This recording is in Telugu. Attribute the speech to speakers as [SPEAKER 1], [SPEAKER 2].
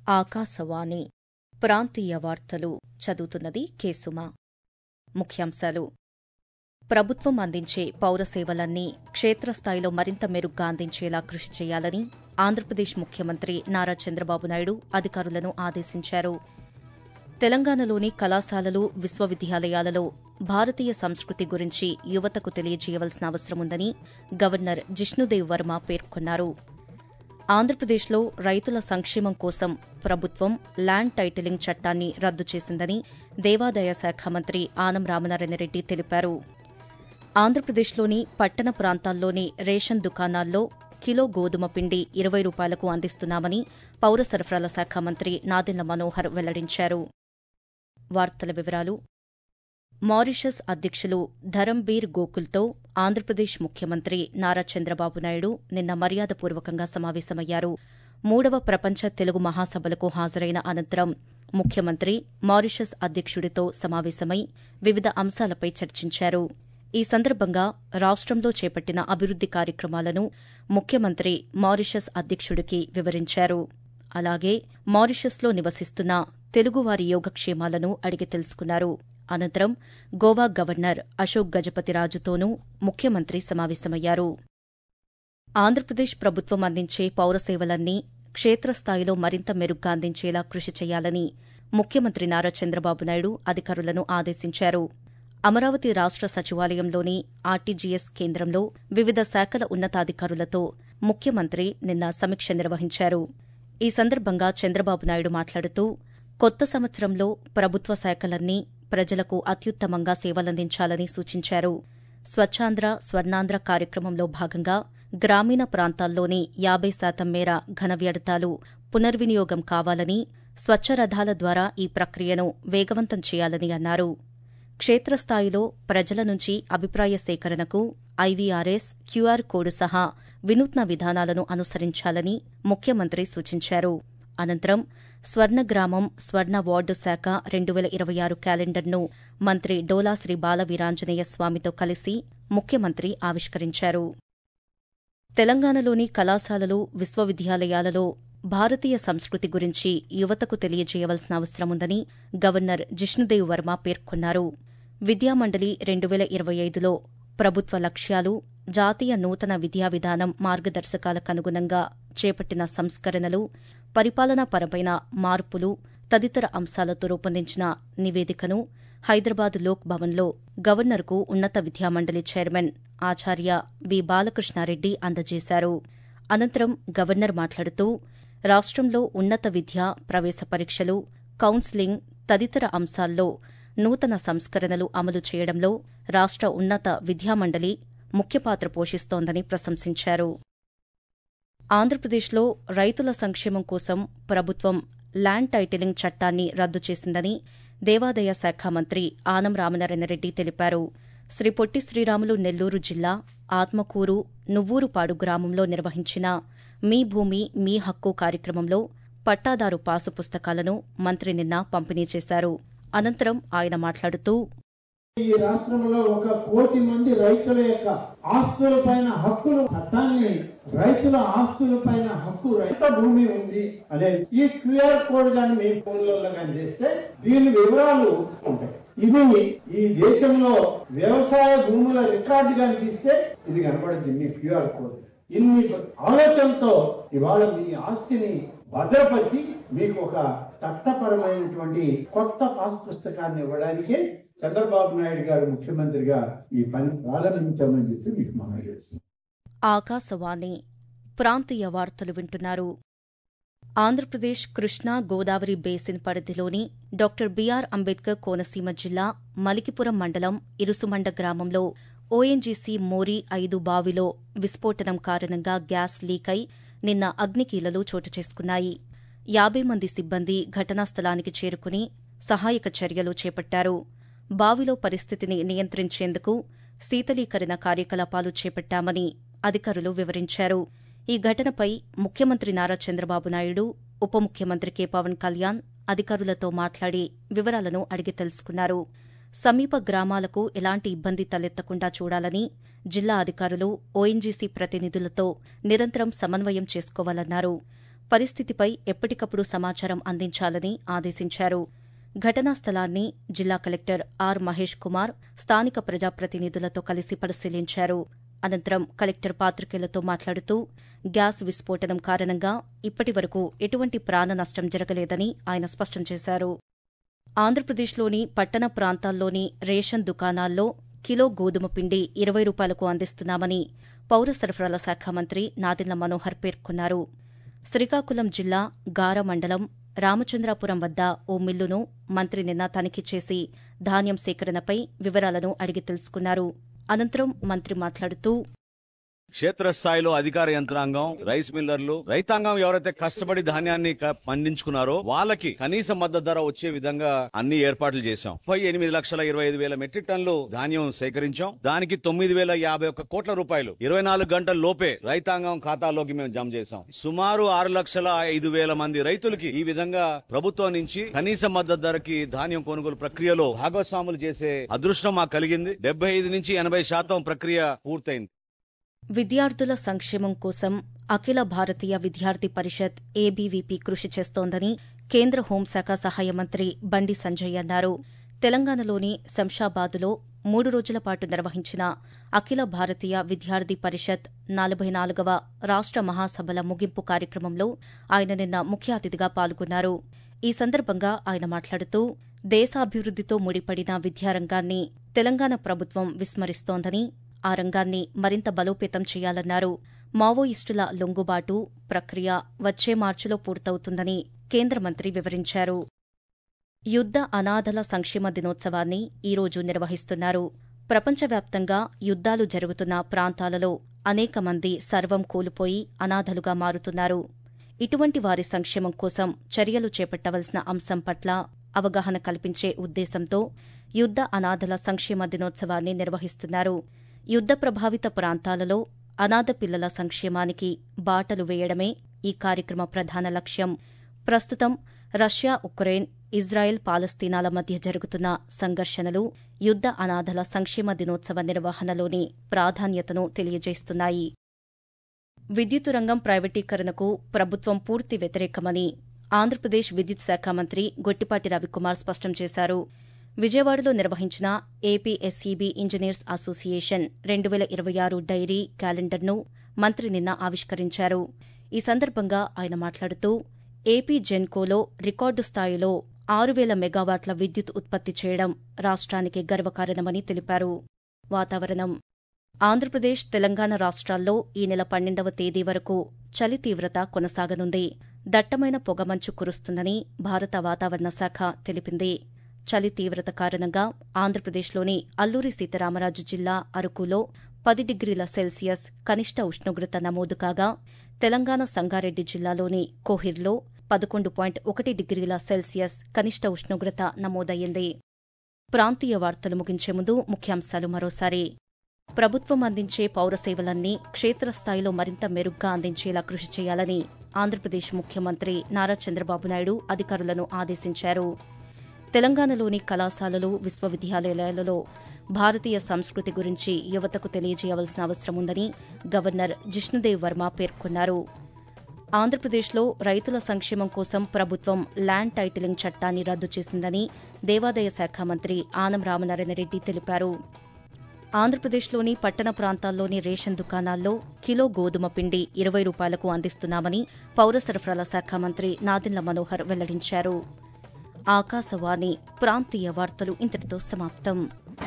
[SPEAKER 1] ఆకాశవాణి ప్రాంతీయ వార్తలు చదువుతున్నది కేసుమ ముఖ్యాంశాలు ప్రభుత్వం అందించే పౌర సేవలన్నీ క్షేత్రస్థాయిలో మరింత మెరుగ్గా అందించేలా కృషి చేయాలని ఆంధ్రప్రదేశ్ ముఖ్యమంత్రి నారా చంద్రబాబు నాయుడు అధికారులను ఆదేశించారు తెలంగాణలోని కళాశాలలు విశ్వవిద్యాలయాలలో భారతీయ సంస్కృతి గురించి యువతకు తెలియజేయవలసిన అవసరముందని గవర్నర్ జిష్ణుదేవ్ వర్మ పేర్కొన్నారు ఆంధ్రప్రదేశ్లో రైతుల సంక్షేమం కోసం ప్రభుత్వం ల్యాండ్ టైటిలింగ్ చట్టాన్ని రద్దు చేసిందని దేవాదాయ శాఖ మంత్రి ఆనం రామనారాయణరెడ్డి తెలిపారు ఆంధ్రప్రదేశ్లోని పట్టణ ప్రాంతాల్లోని రేషన్ దుకాణాల్లో కిలో గోధుమ పిండి ఇరవై రూపాయలకు అందిస్తున్నామని పౌర సరఫరాల శాఖ మంత్రి నాదెండ్ల మనోహర్ వెల్లడించారు వార్తల వివరాలు మారిషస్ అధ్యక్షులు ధరంబీర్ గోకుల్తో ఆంధ్రప్రదేశ్ ముఖ్యమంత్రి నారా చంద్రబాబు నాయుడు నిన్న మర్యాదపూర్వకంగా సమావేశమయ్యారు మూడవ ప్రపంచ తెలుగు మహాసభలకు హాజరైన అనంతరం ముఖ్యమంత్రి మారిషస్ అధ్యక్షుడితో సమావేశమై వివిధ అంశాలపై చర్చించారు ఈ సందర్భంగా రాష్టంలో చేపట్టిన అభివృద్ది కార్యక్రమాలను ముఖ్యమంత్రి మారిషస్ అధ్యక్షుడికి వివరించారు అలాగే మారిషస్లో నివసిస్తున్న తెలుగువారి యోగక్షేమాలను అడిగి తెలుసుకున్నారు అనంతరం గోవా గవర్నర్ అశోక్ గజపతిరాజుతోనూ ముఖ్యమంత్రి సమావేశమయ్యారు ఆంధ్రప్రదేశ్ ప్రభుత్వం అందించే పౌర సేవలన్నీ క్షేత్రస్థాయిలో మరింత మెరుగ్గా అందించేలా కృషి చేయాలని ముఖ్యమంత్రి నారా చంద్రబాబు నాయుడు అధికారులను ఆదేశించారు అమరావతి రాష్ట సచివాలయంలోని ఆర్టీజీఎస్ కేంద్రంలో వివిధ శాఖల ఉన్నతాధికారులతో ముఖ్యమంత్రి నిన్న సమీక్ష నిర్వహించారు ఈ సందర్భంగా చంద్రబాబు నాయుడు మాట్లాడుతూ కొత్త సంవత్సరంలో ప్రభుత్వ శాఖలన్నీ ప్రజలకు అత్యుత్తమంగా సేవలందించాలని సూచించారు స్వచ్ఛాంధ్ర స్వర్ణాంధ్ర కార్యక్రమంలో భాగంగా గ్రామీణ ప్రాంతాల్లోని యాబై శాతం మేర ఘన వ్యర్థాలు పునర్వినియోగం కావాలని స్వచ్ఛరథాల ద్వారా ఈ ప్రక్రియను వేగవంతం చేయాలని అన్నారు క్షేత్రస్థాయిలో ప్రజల నుంచి అభిప్రాయ సేకరణకు ఐవీఆర్ఎస్ క్యూఆర్ కోడ్ సహా వినూత్న విధానాలను అనుసరించాలని ముఖ్యమంత్రి సూచించారు అనంతరం స్వర్ణగ్రామం స్వర్ణ వార్డు శాఖ రెండు వేల ఇరవై ఆరు క్యాలెండర్ను మంత్రి డోలా శ్రీ బాల వీరాంజనేయ స్వామితో కలిసి ముఖ్యమంత్రి ఆవిష్కరించారు తెలంగాణలోని కళాశాలలు విశ్వవిద్యాలయాలలో భారతీయ సంస్కృతి గురించి యువతకు తెలియజేయవలసిన అవసరముందని గవర్నర్ జిష్ణుదేవ్ వర్మ పేర్కొన్నారు విద్యామండలి రెండు వేల ఇరవై ఐదులో ప్రభుత్వ లక్ష్యాలు జాతీయ నూతన విద్యా విధానం మార్గదర్శకాలకు అనుగుణంగా చేపట్టిన సంస్కరణలు పరిపాలనాపరమైన మార్పులు తదితర అంశాలతో రూపొందించిన నివేదికను హైదరాబాద్ లోక్ భవన్లో గవర్నర్కు ఉన్నత విద్యామండలి చైర్మన్ ఆచార్య వి బాలకృష్ణారెడ్డి అందజేశారు అనంతరం గవర్నర్ మాట్లాడుతూ రాష్టంలో ఉన్నత విద్య ప్రవేశ పరీక్షలు కౌన్సిలింగ్ తదితర అంశాల్లో నూతన సంస్కరణలు అమలు చేయడంలో రాష్ట ఉన్నత విద్యామండలి ముఖ్య పాత్ర పోషిస్తోందని ప్రశంసించారు ఆంధ్రప్రదేశ్లో రైతుల సంక్షేమం కోసం ప్రభుత్వం ల్యాండ్ టైటిలింగ్ చట్టాన్ని రద్దు చేసిందని దేవాదాయ శాఖ మంత్రి ఆనం రామనారాయణరెడ్డి తెలిపారు శ్రీ పొట్టి శ్రీరాములు నెల్లూరు జిల్లా ఆత్మకూరు నువ్వూరుపాడు గ్రామంలో నిర్వహించిన మీ భూమి మీ హక్కు కార్యక్రమంలో పట్టాదారు పాసు పుస్తకాలను మంత్రి నిన్న పంపిణీ చేశారు అనంతరం ఆయన మాట్లాడుతూ
[SPEAKER 2] ఈ రాష్ట్రంలో ఒక కోటి మంది రైతుల యొక్క ఆస్తుల పైన హక్కులు చట్టాన్ని రైతుల ఆస్తుల పైన హక్కు రైత భూమి ఉంది అనేది ఈ క్యూఆర్ కోడ్ కానీ మీ ఫోన్లలో కానీ చేస్తే దీని వివరాలు ఉంటాయి ఇది ఈ దేశంలో వ్యవసాయ భూముల రికార్డు కానీ తీస్తే ఇది కనబడుతుంది మీ క్యూఆర్ కోడ్ ఇన్ని ఆలోచనతో ఇవాళ మీ ఆస్తిని భద్రపరిచి మీకు ఒక చట్టపరమైనటువంటి కొత్త పాస్ పుస్తకాన్ని ఇవ్వడానికి చంద్రబాబు నాయుడు గారు ముఖ్యమంత్రిగా ఈ పని ప్రారంభించామని చెప్పి మీకు మనం చేస్తున్నాం
[SPEAKER 1] ఆకాశవాణి ప్రాంతీయ వార్తలు వింటున్నారు ఆంధ్రప్రదేశ్ కృష్ణా గోదావరి బేసిన్ పరిధిలోని డాక్టర్ బీఆర్ అంబేద్కర్ కోనసీమ జిల్లా మలికిపురం మండలం ఇరుసుమండ గ్రామంలో ఓఎన్జీసీ మోరీ ఐదు బావిలో విస్ఫోటనం కారణంగా గ్యాస్ లీక్ అయి నిన్న అగ్నికీలలు చోటు చేసుకున్నాయి యాబై మంది సిబ్బంది ఘటనా స్థలానికి చేరుకుని సహాయక చర్యలు చేపట్టారు బావిలో పరిస్థితిని నియంత్రించేందుకు శీతలీకరణ కార్యకలాపాలు చేపట్టామని అధికారులు వివరించారు ఈ ఘటనపై ముఖ్యమంత్రి నారా చంద్రబాబు నాయుడు ఉప ముఖ్యమంత్రి కె పవన్ కళ్యాణ్ అధికారులతో మాట్లాడి వివరాలను అడిగి తెలుసుకున్నారు సమీప గ్రామాలకు ఎలాంటి ఇబ్బంది తలెత్తకుండా చూడాలని జిల్లా అధికారులు ఓఎన్జీసీ ప్రతినిధులతో నిరంతరం సమన్వయం చేసుకోవాలన్నారు పరిస్థితిపై ఎప్పటికప్పుడు సమాచారం అందించాలని ఆదేశించారు ఘటనా స్థలాన్ని జిల్లా కలెక్టర్ ఆర్ మహేష్ కుమార్ స్థానిక ప్రజాప్రతినిధులతో కలిసి పరిశీలించారు అనంతరం కలెక్టర్ పాత్రికేయులతో మాట్లాడుతూ గ్యాస్ విస్ఫోటనం కారణంగా ఇప్పటి వరకు ఎటువంటి ప్రాణ నష్టం జరగలేదని ఆయన స్పష్టం చేశారు ఆంధ్రప్రదేశ్లోని పట్టణ ప్రాంతాల్లోని రేషన్ దుకాణాల్లో కిలో గోధుమ పిండి ఇరవై రూపాయలకు అందిస్తున్నామని పౌర సరఫరాల శాఖ మంత్రి నాదెండ్ల మనోహర్ పేర్కొన్నారు శ్రీకాకుళం జిల్లా గార మండలం రామచంద్రాపురం వద్ద ఓ మిల్లును మంత్రి నిన్న తనిఖీ చేసి ధాన్యం సేకరణపై వివరాలను అడిగి తెలుసుకున్నారు అనంతరం మంత్రి మాట్లాడుతూ
[SPEAKER 3] క్షేత్రస్థాయిలో అధికార యంత్రాంగం రైస్ మిల్లర్లు రైతాంగం ఎవరైతే కష్టపడి ధాన్యాన్ని క- పండించుకున్నారో వాళ్ళకి కనీస మద్దతు ధర వచ్చే విధంగా అన్ని ఏర్పాట్లు చేశాం ముప్పై ఎనిమిది లక్షల ఇరవై ఐదు వేల మెట్రిక్ టన్నులు ధాన్యం సేకరించాం దానికి తొమ్మిది వేల యాభై ఒక్క కోట్ల రూపాయలు ఇరవై నాలుగు గంటల లోపే రైతాంగం ఖాతాలోకి మేము జమ చేశాం సుమారు ఆరు లక్షల ఐదు వేల మంది రైతులకి ఈ విధంగా ప్రభుత్వం నుంచి కనీస మద్దతు ధరకి ధాన్యం కొనుగోలు ప్రక్రియలో భాగస్వాములు చేసే అదృష్టం మాకు కలిగింది డెబ్బై ఐదు నుంచి ఎనభై శాతం ప్రక్రియ పూర్తయింది
[SPEAKER 1] విద్యార్థుల సంక్షేమం కోసం అఖిల భారతీయ విద్యార్థి పరిషత్ ఏబీవీపీ కృషి చేస్తోందని కేంద్ర హోంశాఖ సహాయ మంత్రి బండి సంజయ్ అన్నారు తెలంగాణలోని శంషాబాద్లో మూడు రోజుల పాటు నిర్వహించిన అఖిల భారతీయ విద్యార్థి పరిషత్ నలభై నాలుగవ రాష్ట మహాసభల ముగింపు కార్యక్రమంలో ఆయన నిన్న ముఖ్య అతిథిగా పాల్గొన్నారు ఈ సందర్భంగా ఆయన మాట్లాడుతూ దేశాభివృద్దితో ముడిపడిన విద్యారంగాన్ని తెలంగాణ ప్రభుత్వం విస్మరిస్తోందని ఆ రంగాన్ని మరింత బలోపేతం చేయాలన్నారు మావోయిస్టుల లొంగుబాటు ప్రక్రియ వచ్చే మార్చిలో పూర్తవుతుందని కేంద్ర మంత్రి వివరించారు యుద్ద అనాథల సంక్షేమ దినోత్సవాన్ని ఈరోజు నిర్వహిస్తున్నారు ప్రపంచవ్యాప్తంగా యుద్దాలు జరుగుతున్న ప్రాంతాలలో అనేక మంది సర్వం కోల్పోయి అనాథలుగా మారుతున్నారు ఇటువంటి వారి సంక్షేమం కోసం చర్యలు చేపట్టవలసిన అంశం పట్ల అవగాహన కల్పించే ఉద్దేశంతో యుద్ద అనాథల సంక్షేమ దినోత్సవాన్ని నిర్వహిస్తున్నారు యుద్ద ప్రభావిత ప్రాంతాలలో అనాథ పిల్లల సంక్షేమానికి బాటలు వేయడమే ఈ కార్యక్రమ ప్రధాన లక్ష్యం ప్రస్తుతం రష్యా ఉక్రెయిన్ ఇజ్రాయెల్ పాలస్తీనాల మధ్య జరుగుతున్న సంఘర్షణలు యుద్ద అనాథల సంక్షేమ దినోత్సవ నిర్వహణలోని ప్రాధాన్యతను తెలియజేస్తున్నాయి విద్యుత్ రంగం ప్రైవేటీకరణకు ప్రభుత్వం పూర్తి వ్యతిరేకమని ఆంధ్రప్రదేశ్ విద్యుత్ శాఖ మంత్రి గొట్టిపాటి రవికుమార్ స్పష్టం చేశారు విజయవాడలో నిర్వహించిన ఏపీఎస్ఈబీ ఇంజనీర్స్ అసోసియేషన్ రెండు వేల ఇరవై ఆరు డైరీ క్యాలెండర్ను మంత్రి నిన్న ఆవిష్కరించారు ఈ సందర్భంగా ఆయన మాట్లాడుతూ ఏపీ జెన్కోలో రికార్డు స్థాయిలో ఆరు వేల మెగావాట్ల విద్యుత్ ఉత్పత్తి చేయడం రాష్ట్రానికి గర్వకారణమని తెలిపారు వాతావరణం ఆంధ్రప్రదేశ్ తెలంగాణ రాష్ట్రాల్లో ఈ నెల పన్నెండవ తేదీ వరకు చలి తీవ్రత కొనసాగనుంది దట్టమైన పొగమంచు కురుస్తుందని భారత వాతావరణ శాఖ తెలిపింది చలి తీవ్రత కారణంగా ఆంధ్రప్రదేశ్లోని అల్లూరి సీతారామరాజు జిల్లా అరకులో పది డిగ్రీల సెల్సియస్ కనిష్ట ఉష్ణోగ్రత నమోదు కాగా తెలంగాణ సంగారెడ్డి జిల్లాలోని కోహిర్లో పదకొండు పాయింట్ ఒకటి డిగ్రీల సెల్సియస్ కనిష్ట ఉష్ణోగ్రత నమోదయ్యింది ప్రాంతీయ వార్తలు ముగించే ముందు ముఖ్యాంశాలు మరోసారి ప్రభుత్వం అందించే పౌర సేవలన్నీ క్షేత్రస్థాయిలో మరింత మెరుగ్గా అందించేలా కృషి చేయాలని ఆంధ్రప్రదేశ్ ముఖ్యమంత్రి నారా చంద్రబాబు నాయుడు అధికారులను ఆదేశించారు తెలంగాణలోని కళాశాలలు విశ్వవిద్యాలయాలలో భారతీయ సంస్కృతి గురించి యువతకు తెలియజేయవలసిన అవసరం ఉందని గవర్నర్ జిష్ణుదేవ్ వర్మ పేర్కొన్నారు ఆంధ్రప్రదేశ్లో రైతుల సంక్షేమం కోసం ప్రభుత్వం ల్యాండ్ టైటిలింగ్ చట్టాన్ని రద్దు చేసిందని దేవాదాయ శాఖ మంత్రి ఆనం రామనారాయణ రెడ్డి తెలిపారు ఆంధ్రప్రదేశ్లోని పట్టణ ప్రాంతాల్లోని రేషన్ దుకాణాల్లో కిలో గోధుమ పిండి ఇరవై రూపాయలకు అందిస్తున్నామని పౌర సరఫరాల శాఖ మంత్రి నాదెండ్ల మనోహర్ వెల్లడించారు ఆకాశవాణి ప్రాంతీయ వార్తలు ఇంతటితో సమాప్తం